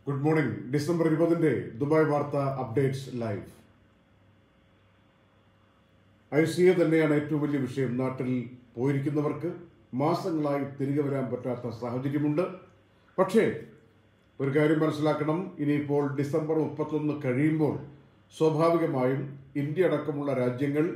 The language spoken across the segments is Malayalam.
ഗുഡ് മോർണിംഗ് ഡിസംബർ ഇരുപതിന്റെ ദുബായ് വാർത്ത updates live I C A തന്നെയാണ് ഏറ്റവും വലിയ വിഷയം നാട്ടിൽ പോയിരിക്കുന്നവർക്ക് മാസങ്ങളായി തിരികെ വരാൻ പറ്റാത്ത സാഹചര്യമുണ്ട് പക്ഷേ ഒരു കാര്യം മനസ്സിലാക്കണം ഇനിയിപ്പോൾ ഡിസംബർ മുപ്പത്തൊന്ന് കഴിയുമ്പോൾ സ്വാഭാവികമായും ഇന്ത്യ അടക്കമുള്ള രാജ്യങ്ങൾ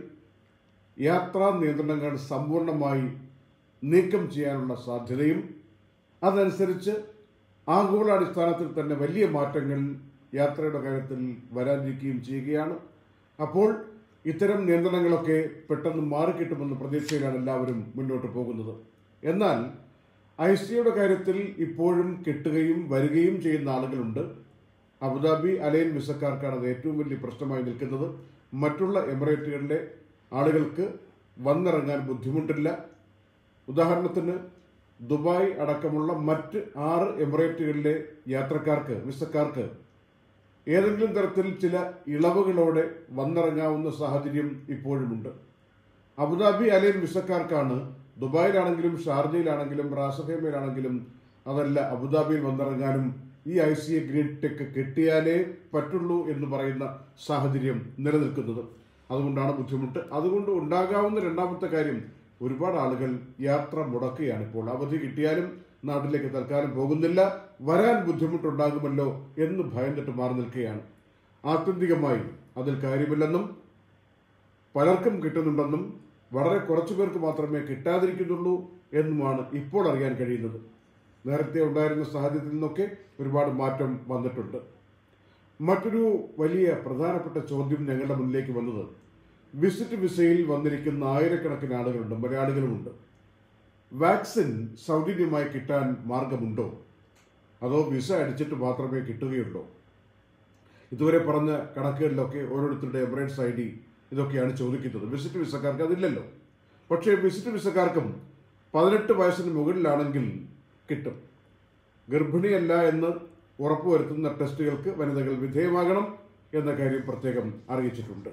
യാത്രാ നിയന്ത്രണങ്ങൾ സമ്പൂർണ്ണമായി നീക്കം ചെയ്യാനുള്ള സാധ്യതയും അതനുസരിച്ച് ആഗോളാടിസ്ഥാനത്തിൽ തന്നെ വലിയ മാറ്റങ്ങൾ യാത്രയുടെ കാര്യത്തിൽ വരാനിരിക്കുകയും ചെയ്യുകയാണ് അപ്പോൾ ഇത്തരം നിയന്ത്രണങ്ങളൊക്കെ പെട്ടെന്ന് മാറിക്കിട്ടുമെന്ന പ്രതീക്ഷയിലാണ് എല്ലാവരും മുന്നോട്ട് പോകുന്നത് എന്നാൽ ഐ സിയുടെ കാര്യത്തിൽ ഇപ്പോഴും കിട്ടുകയും വരികയും ചെയ്യുന്ന ആളുകളുണ്ട് അബുദാബി അലൈൻ വിസക്കാർക്കാണ് അത് ഏറ്റവും വലിയ പ്രശ്നമായി നിൽക്കുന്നത് മറ്റുള്ള എമിറേറ്റുകളിലെ ആളുകൾക്ക് വന്നിറങ്ങാൻ ബുദ്ധിമുട്ടില്ല ഉദാഹരണത്തിന് ദുബായ് അടക്കമുള്ള മറ്റ് ആറ് എമിറേറ്റുകളിലെ യാത്രക്കാർക്ക് വിസക്കാർക്ക് ഏതെങ്കിലും തരത്തിൽ ചില ഇളവുകളോടെ വന്നിറങ്ങാവുന്ന സാഹചര്യം ഇപ്പോഴുമുണ്ട് അബുദാബി അലൈൻ വിസക്കാർക്കാണ് ദുബായിലാണെങ്കിലും ഷാർജയിലാണെങ്കിലും റാസഫേമയിലാണെങ്കിലും അതല്ല അബുദാബിയിൽ വന്നിറങ്ങാനും ഈ I C A green tech കിട്ടിയാലേ പറ്റുള്ളൂ എന്ന് പറയുന്ന സാഹചര്യം നിലനിൽക്കുന്നത് അതുകൊണ്ടാണ് ബുദ്ധിമുട്ട് അതുകൊണ്ട് ഉണ്ടാകാവുന്ന രണ്ടാമത്തെ കാര്യം ഒരുപാട് ആളുകൾ യാത്ര മുടക്കുകയാണ് ഇപ്പോൾ അവധി കിട്ടിയാലും നാട്ടിലേക്ക് തൽക്കാലം പോകുന്നില്ല വരാൻ ബുദ്ധിമുട്ടുണ്ടാകുമല്ലോ എന്ന് ഭയന്നിട്ട് മാറി നിൽക്കുകയാണ് ആത്യന്തികമായി അതിൽ കാര്യമില്ലെന്നും പലർക്കും കിട്ടുന്നുണ്ടെന്നും വളരെ കുറച്ചു പേർക്ക് മാത്രമേ കിട്ടാതിരിക്കുന്നുള്ളൂ എന്നുമാണ് ഇപ്പോൾ അറിയാൻ കഴിയുന്നത് നേരത്തെ ഉണ്ടായിരുന്ന സാഹചര്യത്തിൽ നിന്നൊക്കെ ഒരുപാട് മാറ്റം വന്നിട്ടുണ്ട് മറ്റൊരു വലിയ പ്രധാനപ്പെട്ട ചോദ്യം ഞങ്ങളുടെ മുന്നിലേക്ക് വന്നത് വിസിറ്റ് വിസയിൽ വന്നിരിക്കുന്ന ആയിരക്കണക്കിന് ആളുകളുണ്ട് മലയാളികളുമുണ്ട് വാക്സിൻ സൗജന്യമായി കിട്ടാൻ മാർഗമുണ്ടോ അതോ വിസ അടിച്ചിട്ട് മാത്രമേ കിട്ടുകയുള്ളൂ ഇതുവരെ പറഞ്ഞ കണക്കുകളിലൊക്കെ ഓരോരുത്തരുടെ എമിറേറ്റ്സ് ഐ ഡി ഇതൊക്കെയാണ് ചോദിക്കുന്നത് വിസിറ്റ് വിസക്കാർക്ക് അതില്ലല്ലോ പക്ഷേ വിസിറ്റ് വിസക്കാർക്കും പതിനെട്ട് വയസ്സിന് മുകളിലാണെങ്കിൽ കിട്ടും ഗർഭിണിയല്ല എന്ന് ഉറപ്പുവരുത്തുന്ന ടെസ്റ്റുകൾക്ക് വനിതകൾ വിധേയമാകണം എന്ന കാര്യം പ്രത്യേകം അറിയിച്ചിട്ടുണ്ട്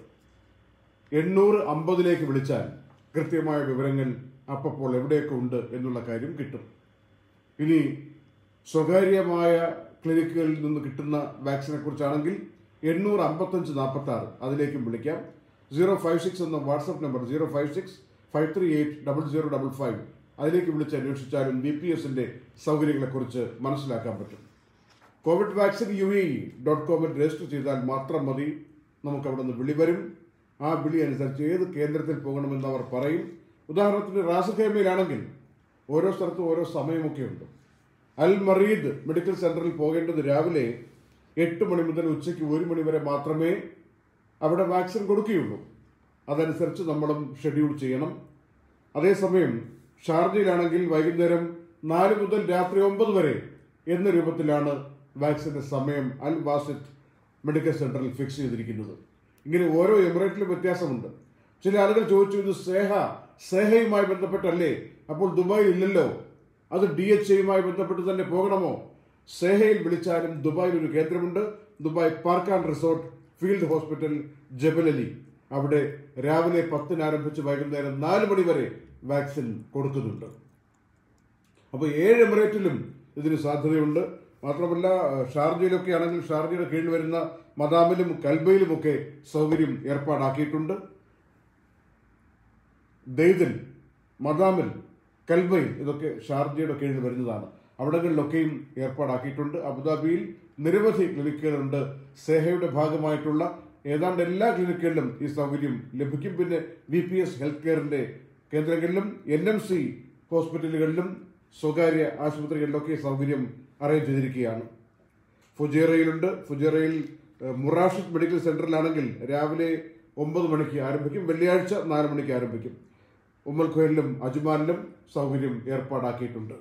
എണ്ണൂറ് അമ്പതിലേക്ക് വിളിച്ചാൽ കൃത്യമായ വിവരങ്ങൾ അപ്പോൾ എവിടെയൊക്കെ ഉണ്ട് എന്നുള്ള കാര്യം കിട്ടും ഇനി സ്വകാര്യമായ ക്ലിനിക്കുകളിൽ നിന്ന് കിട്ടുന്ന വാക്സിനെ കുറിച്ചാണെങ്കിൽ എണ്ണൂറ് അമ്പത്തഞ്ച് നാൽപ്പത്തി ആറ് അതിലേക്കും വിളിക്കാം സീറോ ഫൈവ് സിക്സ് എന്ന WhatsApp number zero five six five three eight double zero double five അതിലേക്ക് വിളിച്ച് അന്വേഷിച്ചാലും ബി പി എസിന്റെ സൗകര്യങ്ങളെക്കുറിച്ച് മനസ്സിലാക്കാൻ പറ്റും Covid vaccine U A dot കോമിൽ രജിസ്റ്റർ ചെയ്താൽ മാത്രം മതി നമുക്ക് അവിടെ നിന്ന് വിളി വരും ആ വിളി അനുസരിച്ച് ഏത് കേന്ദ്രത്തിൽ പോകണമെന്ന് അവർ പറയും ഉദാഹരണത്തിന് റാസഖേമയിലാണെങ്കിൽ ഓരോ സ്ഥലത്തും ഓരോ സമയമൊക്കെ ഉണ്ട് അൽ മറീദ് മെഡിക്കൽ സെന്ററിൽ പോകേണ്ടത് രാവിലെ എട്ട് മണി മുതൽ ഉച്ചയ്ക്ക് ഒരു മണി വരെ മാത്രമേ അവിടെ വാക്സിൻ കൊടുക്കുകയുള്ളൂ അതനുസരിച്ച് നമ്മളും ഷെഡ്യൂൾ ചെയ്യണം അതേസമയം ഷാർജയിലാണെങ്കിൽ വൈകുന്നേരം നാല് മുതൽ രാത്രി ഒമ്പത് വരെ എന്ന രൂപത്തിലാണ് വാക്സിന്റെ സമയം അൽ വാസിദ് മെഡിക്കൽ സെന്ററിൽ ഫിക്സ് ചെയ്തിരിക്കുന്നത് ഇങ്ങനെ ഓരോ എമിറേറ്റിലും വ്യത്യാസമുണ്ട് ചില ആളുകൾ ചോദിച്ചു ഇത് സേഹ സേഹയുമായി ബന്ധപ്പെട്ടല്ലേ അപ്പോൾ ദുബായിൽ ഇല്ലല്ലോ അത് ഡി എച്ച് എയുമായി ബന്ധപ്പെട്ട് തന്നെ പോകണമോ സേഹയിൽ വിളിച്ചാലും ദുബായിൽ ഒരു കേന്ദ്രമുണ്ട് Dubai park and resort field hospital Jebel Ali അവിടെ രാവിലെ പത്തിന് ആരംഭിച്ച് വൈകുന്നേരം നാല് മണി വരെ വാക്സിൻ കൊടുക്കുന്നുണ്ട് അപ്പോൾ ഏഴ് എമിറേറ്റിലും ഇതിന് സാധ്യതയുണ്ട് മാത്രമല്ല ഷാർജയിലൊക്കെ ആണെങ്കിൽ ഷാർജയുടെ കീഴിൽ വരുന്ന മദാമിലും കൽബയിലുമൊക്കെ സൗകര്യം ഏർപ്പാടാക്കിയിട്ടുണ്ട് ദെയ്തിൽ മദാമിൽ കൽബയിൽ ഇതൊക്കെ ഷാർജയുടെ കീഴിൽ വരുന്നതാണ് അവിടങ്ങളിലൊക്കെയും ഏർപ്പാടാക്കിയിട്ടുണ്ട് അബുദാബിയിൽ നിരവധി ക്ലിനിക്കുകളുണ്ട് സേഹയുടെ ഭാഗമായിട്ടുള്ള ഏതാണ്ട് എല്ലാ ക്ലിനിക്കുകളിലും ഈ സൗകര്യം ലഭിക്കും പിന്നെ വി പി എസ് ഹെൽത്ത് കെയറിന്റെ കേന്ദ്രങ്ങളിലും എൻ എം സി ഹോസ്പിറ്റലുകളിലും സ്വകാര്യ ആശുപത്രികളിലൊക്കെ ഈ സൗകര്യം അറേഞ്ച് ചെയ്തിരിക്കുകയാണ് ഫുജേറയിലുണ്ട് ഫുജേറയിൽ മുറാഷിദ് മെഡിക്കൽ സെന്ററിലാണെങ്കിൽ രാവിലെ ഒമ്പത് മണിക്ക് ആരംഭിക്കും വെള്ളിയാഴ്ച നാല് മണിക്ക് ആരംഭിക്കും ഉമ്മൽ ഖുയലിലും അജ്മാനിലും സൗകര്യം ഏർപ്പാടാക്കിയിട്ടുണ്ട്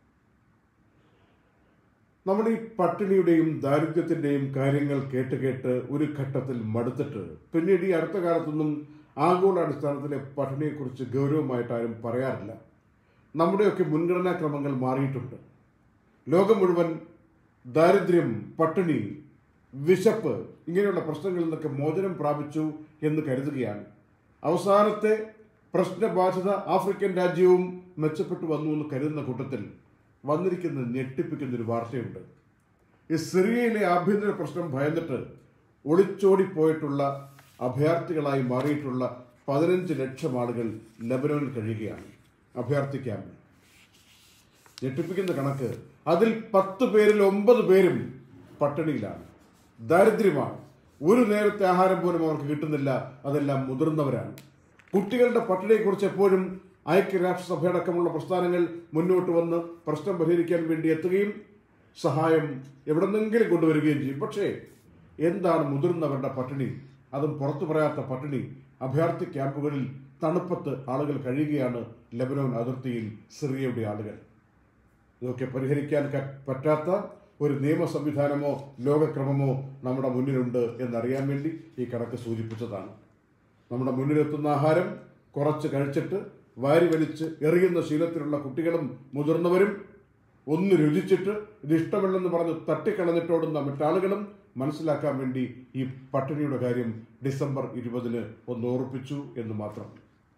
നമ്മൾ ഈ പട്ടിണിയുടെയും ദാരിദ്ര്യത്തിന്റെയും കാര്യങ്ങൾ കേട്ട് കേട്ട് ഒരു ഘട്ടത്തിൽ മടുത്തിട്ട് പിന്നീട് ഈ അടുത്ത കാലത്തൊന്നും ആഗോള അടിസ്ഥാനത്തിലെ പട്ടിണിയെക്കുറിച്ച് ഗൗരവമായിട്ട് ആരും പറയാറില്ല നമ്മുടെയൊക്കെ മുൻഗണനാ ക്രമങ്ങൾ മാറിയിട്ടുണ്ട് ലോകം മുഴുവൻ ദാരിദ്ര്യം പട്ടിണി വിശപ്പ് ഇങ്ങനെയുള്ള പ്രശ്നങ്ങളിൽ നിന്നൊക്കെ മോചനം പ്രാപിച്ചു എന്ന് കരുതുകയാണ് അവസാനത്തെ പ്രശ്നബാധിത ആഫ്രിക്കൻ രാജ്യവും മെച്ചപ്പെട്ടു വന്നു എന്ന് കരുതുന്ന കൂട്ടത്തിൽ വന്നിരിക്കുന്ന ഞെട്ടിപ്പിക്കുന്ന ഒരു വാർത്തയുണ്ട് ഈ സിറിയയിലെ ആഭ്യന്തര പ്രശ്നം ഭയന്നിട്ട് ഒളിച്ചോടിപ്പോയിട്ടുള്ള അഭയാർത്ഥികളായി മാറിയിട്ടുള്ള പതിനഞ്ച് ലക്ഷം ആളുകൾ ലബനോനിൽ കഴിയുകയാണ് അഭയാർത്ഥി ക്യാമ്പിൽ ഞെട്ടിപ്പിക്കുന്ന കണക്ക് അതിൽ പത്ത് പേരിൽ ഒമ്പത് പേരും പട്ടിണിയിലാണ് ദാരിദ്ര്യമാണ് ഒരു നേരത്തെ ആഹാരം പോലും അവർക്ക് കിട്ടുന്നില്ല അതെല്ലാം മുതിർന്നവരാണ് കുട്ടികളുടെ പട്ടിണിയെക്കുറിച്ച് എപ്പോഴും ഐക്യരാഷ്ട്രസഭയടക്കമുള്ള പ്രസ്ഥാനങ്ങൾ മുന്നോട്ട് വന്ന് പ്രശ്നം പരിഹരിക്കാൻ വേണ്ടി എത്തുകയും സഹായം എവിടെന്നെങ്കിലും കൊണ്ടുവരികയും ചെയ്യും പക്ഷേ എന്താണ് മുതിർന്നവരുടെ പട്ടിണി അതും പുറത്തു പറയാത്ത പട്ടിണി അഭയാർത്ഥി ക്യാമ്പുകളിൽ തണുപ്പത്ത് ആളുകൾ കഴിയുകയാണ് ലബനോൻ അതിർത്തിയിൽ സിറിയയുടെ ആളുകൾ ഇതൊക്കെ പരിഹരിക്കാൻ ക- പറ്റാത്ത ഒരു നിയമ സംവിധാനമോ ലോകക്രമമോ നമ്മുടെ മുന്നിലുണ്ട് എന്നറിയാൻ വേണ്ടി ഈ കണക്ക് സൂചിപ്പിച്ചതാണ് നമ്മുടെ മുന്നിലെത്തുന്ന ആഹാരം കുറച്ച് കഴിച്ചിട്ട് വാരി വലിച്ച് എറിയുന്ന ശീലത്തിലുള്ള കുട്ടികളും മുതിർന്നവരും ഒന്ന് രുചിച്ചിട്ട് ഇത് ഇഷ്ടമല്ലെന്ന് പറഞ്ഞ് തട്ടിക്കളഞ്ഞിട്ടോടുന്ന മറ്റാളുകളും മനസ്സിലാക്കാൻ വേണ്ടി ഈ പട്ടിണിയുടെ കാര്യം ഡിസംബർ ഇരുപതിന് ഒന്ന് ഓർപ്പിച്ചു എന്ന് മാത്രം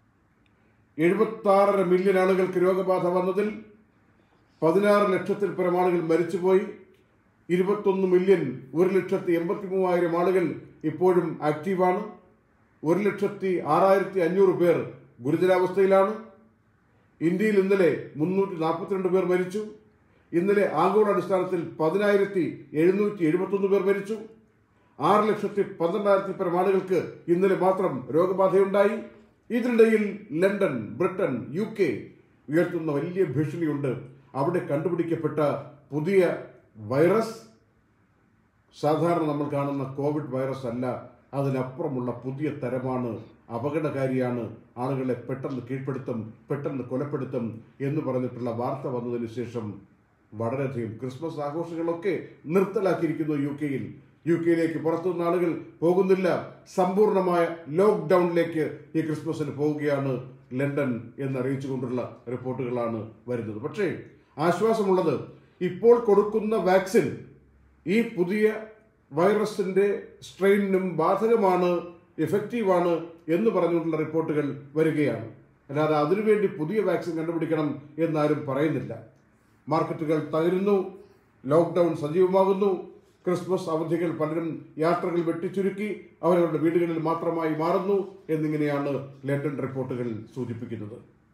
എഴുപത്താറര മില്യൺ ആളുകൾക്ക് രോഗബാധ വന്നതിൽ പതിനാറ് ലക്ഷത്തിൽ പരം ആളുകൾ മരിച്ചുപോയി ഇരുപത്തൊന്ന് മില്യൺ ഒരു ലക്ഷത്തി എൺപത്തി മൂവായിരം ആളുകൾ ഇപ്പോഴും ആക്റ്റീവാണ് ഒരു ലക്ഷത്തി ആറായിരത്തി അഞ്ഞൂറ് പേർ ഗുരുതരാവസ്ഥയിലാണ് ഇന്ത്യയിൽ ഇന്നലെ മുന്നൂറ്റി നാൽപ്പത്തിരണ്ട് പേർ മരിച്ചു ഇന്നലെ ആഗോള അടിസ്ഥാനത്തിൽ പതിനായിരത്തി എഴുന്നൂറ്റി എഴുപത്തൊന്ന് പേർ മരിച്ചു ആറ് ലക്ഷത്തി പന്ത്രണ്ടായിരത്തി പരം ആളുകൾക്ക് ഇന്നലെ മാത്രം രോഗബാധയുണ്ടായി ഇതിനിടയിൽ ലണ്ടൻ ബ്രിട്ടൻ യു കെ ഉയർത്തുന്ന വലിയ ഭീഷണിയുണ്ട് അവിടെ കണ്ടുപിടിക്കപ്പെട്ട പുതിയ വൈറസ് സാധാരണ നമ്മൾ കാണുന്ന കോവിഡ് വൈറസ് അല്ല അതിനപ്പുറമുള്ള പുതിയ തരമാണ് അപകടകാരിയാണ് ആളുകളെ പെട്ടെന്ന് കീഴ്പ്പെടുത്തും പെട്ടെന്ന് കൊലപ്പെടുത്തും എന്ന് പറഞ്ഞിട്ടുള്ള വാർത്ത വന്നതിന് ശേഷം വളരെയധികം ക്രിസ്മസ് ആഘോഷങ്ങളൊക്കെ നിർത്തലാക്കിയിരിക്കുന്നു യു കെയിൽ യു കെയിലേക്ക് പുറത്തുനിന്ന് ആളുകൾ പോകുന്നില്ല സമ്പൂർണമായ ലോക്ക്ഡൌണിലേക്ക് ഈ ക്രിസ്മസിന് പോവുകയാണ് ലണ്ടൻ എന്നറിയിച്ചുകൊണ്ടുള്ള റിപ്പോർട്ടുകളാണ് വരുന്നത് പക്ഷേ ആശ്വാസമുള്ളത് ഇപ്പോൾ കൊടുക്കുന്ന വാക്സിൻ ഈ പുതിയ വൈറസിന്റെ സ്ട്രെയിനിനും ബാധകമാണ് എഫക്റ്റീവാണ് എന്ന് പറഞ്ഞുകൊണ്ടുള്ള റിപ്പോർട്ടുകൾ വരികയാണ് അല്ലാതെ അതിനുവേണ്ടി പുതിയ വാക്സിൻ കണ്ടുപിടിക്കണം എന്നാരും പറയുന്നില്ല മാർക്കറ്റുകൾ തകരുന്നു ലോക്ക്ഡൌൺ സജീവമാകുന്നു ക്രിസ്മസ് അവധികൾ പലരും യാത്രകൾ വെട്ടിച്ചുരുക്കി അവരവരുടെ വീടുകളിൽ മാത്രമായി മാറുന്നു എന്നിങ്ങനെയാണ് ലണ്ടൻ റിപ്പോർട്ടുകൾ സൂചിപ്പിക്കുന്നത്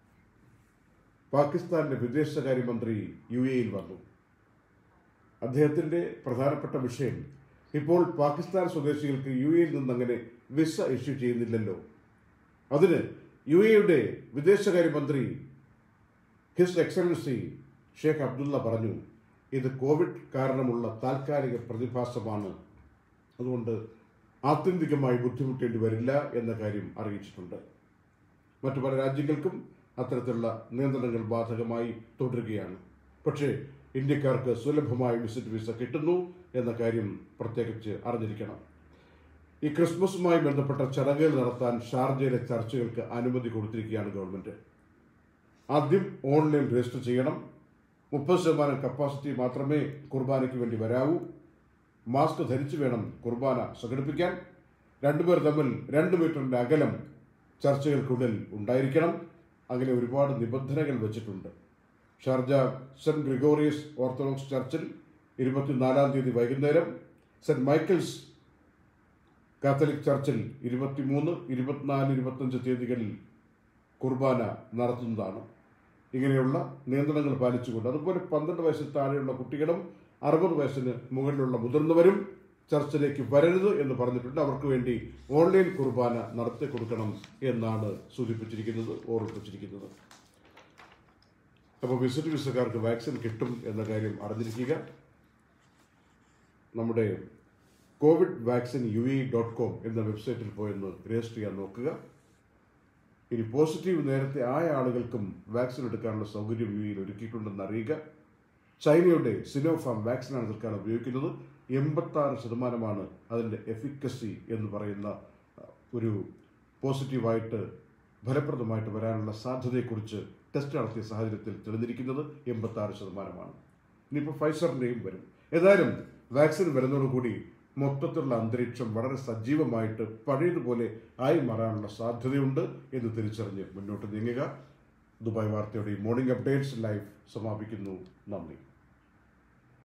പാകിസ്ഥാന്റെ വിദേശകാര്യമന്ത്രി യു എയിൽ വന്നു അദ്ദേഹത്തിന്റെ പ്രധാനപ്പെട്ട വിഷയം ഇപ്പോൾ പാകിസ്ഥാൻ സ്വദേശികൾക്ക് യു എയിൽ നിന്ന് അങ്ങനെ വിസ ഇഷ്യൂ ചെയ്യുന്നില്ലല്ലോ അതിന് യു എയുടെ വിദേശകാര്യമന്ത്രി ഹിസ് എക്സലൻസി ഷേഖ് അബ്ദുള്ള പറഞ്ഞു ഇത് കോവിഡ് കാരണമുള്ള താൽക്കാലിക പ്രതിഭാസമാണ് അതുകൊണ്ട് ആത്യന്തികമായി ബുദ്ധിമുട്ടേണ്ടി വരില്ല എന്ന കാര്യം അറിയിച്ചിട്ടുണ്ട് മറ്റു പല രാജ്യങ്ങൾക്കും അത്തരത്തിലുള്ള നിയന്ത്രണങ്ങൾ ബാധകമായി തുടരുകയാണ് പക്ഷേ ഇന്ത്യക്കാർക്ക് സുലഭമായി വിസിറ്റ് വിസ കിട്ടുന്നു എന്ന കാര്യം പ്രത്യേകിച്ച് അറിഞ്ഞിരിക്കണം ഈ ക്രിസ്മസുമായി ബന്ധപ്പെട്ട ചടങ്ങുകൾ നടത്താൻ ഷാർജയിലെ ചർച്ചകൾക്ക് അനുമതി കൊടുത്തിരിക്കുകയാണ് ഗവൺമെന്റ് ആദ്യം ഓൺലൈൻ രജിസ്റ്റർ ചെയ്യണം മുപ്പത് ശതമാനം കപ്പാസിറ്റി മാത്രമേ കുർബാനയ്ക്ക് വേണ്ടി വരാവൂ മാസ്ക് ധരിച്ചു വേണം കുർബാന സംഘടിപ്പിക്കാൻ രണ്ടുപേർ തമ്മിൽ രണ്ട് മീറ്ററിന്റെ അകലം ചർച്ചകൾക്കുള്ളിൽ ഉണ്ടായിരിക്കണം അങ്ങനെ ഒരുപാട് നിബന്ധനകൾ വെച്ചിട്ടുണ്ട് ഷാർജ സെന്റ് ഗ്രിഗോറിയസ് ഓർത്തഡോക്സ് ചർച്ചിൽ ഇരുപത്തിനാലാം തീയതി വൈകുന്നേരം സെന്റ് മൈക്കിൾസ് കാത്തലിക് ചർച്ചിൽ ഇരുപത്തിമൂന്ന് ഇരുപത്തിനാല് ഇരുപത്തഞ്ച് തീയതികളിൽ കുർബാന നടത്തുന്നതാണ് ഇങ്ങനെയുള്ള നിയന്ത്രണങ്ങൾ പാലിച്ചുകൊണ്ട് അതുപോലെ പന്ത്രണ്ട് വയസ്സിൽ താഴെയുള്ള കുട്ടികളും അറുപത് വയസ്സിന് മുകളിലുള്ള മുതിർന്നവരും ചർച്ചിലേക്ക് വരരുത് എന്ന് പറഞ്ഞിട്ടുണ്ട് അവർക്ക് വേണ്ടി ഓൺലൈൻ കുർബാന നടത്തി കൊടുക്കണം എന്നാണ് സൂചിപ്പിച്ചിരിക്കുന്നത് ഓർമ്മിപ്പിച്ചിരിക്കുന്നത് അപ്പോൾ വിസിറ്റ് വിസക്കാർക്ക് വാക്സിൻ കിട്ടും എന്ന കാര്യം അറിഞ്ഞിരിക്കുക നമ്മുടെ Covid vaccine U E dot com എന്ന വെബ്സൈറ്റിൽ പോയെന്ന് രജിസ്റ്റർ ചെയ്യാൻ നോക്കുക ഇനി പോസിറ്റീവ് നേരത്തെ ആയ ആളുകൾക്കും വാക്സിൻ എടുക്കാനുള്ള സൗകര്യം യു ഇയിൽ ഒരുക്കിയിട്ടുണ്ടെന്ന് അറിയുക ചൈനയുടെ സിനോഫാം വാക്സിനാണ് തൽക്കാലം ഉപയോഗിക്കുന്നത് എൺപത്തി ആറ് ശതമാനമാണ് അതിൻ്റെ എഫിക്കസി എന്ന് പറയുന്ന അഹ്, ഒരു പോസിറ്റീവായിട്ട് ഫലപ്രദമായിട്ട് വരാനുള്ള സാധ്യതയെക്കുറിച്ച് ടെസ്റ്റ് നടത്തിയ സാഹചര്യത്തിൽ തെളിഞ്ഞിരിക്കുന്നത് എൺപത്തി ആറ് ശതമാനമാണ് ഇനിയിപ്പോൾ ഫൈസറിൻ്റെയും വരും ഏതായാലും വാക്സിൻ വരുന്നതോടുകൂടി മൊത്തത്തിലുള്ള അന്തരീക്ഷം വളരെ സജീവമായിട്ട് പഴയതുപോലെ ആയി മാറാനുള്ള സാധ്യതയുണ്ട് എന്ന് തിരിച്ചറിഞ്ഞ് മുന്നോട്ട് നീങ്ങുക ദുബായ് വാർത്തയുടെ ഈ മോർണിംഗ് അപ്ഡേറ്റ്സ് ലൈവ് സമാപിക്കുന്നു നന്ദി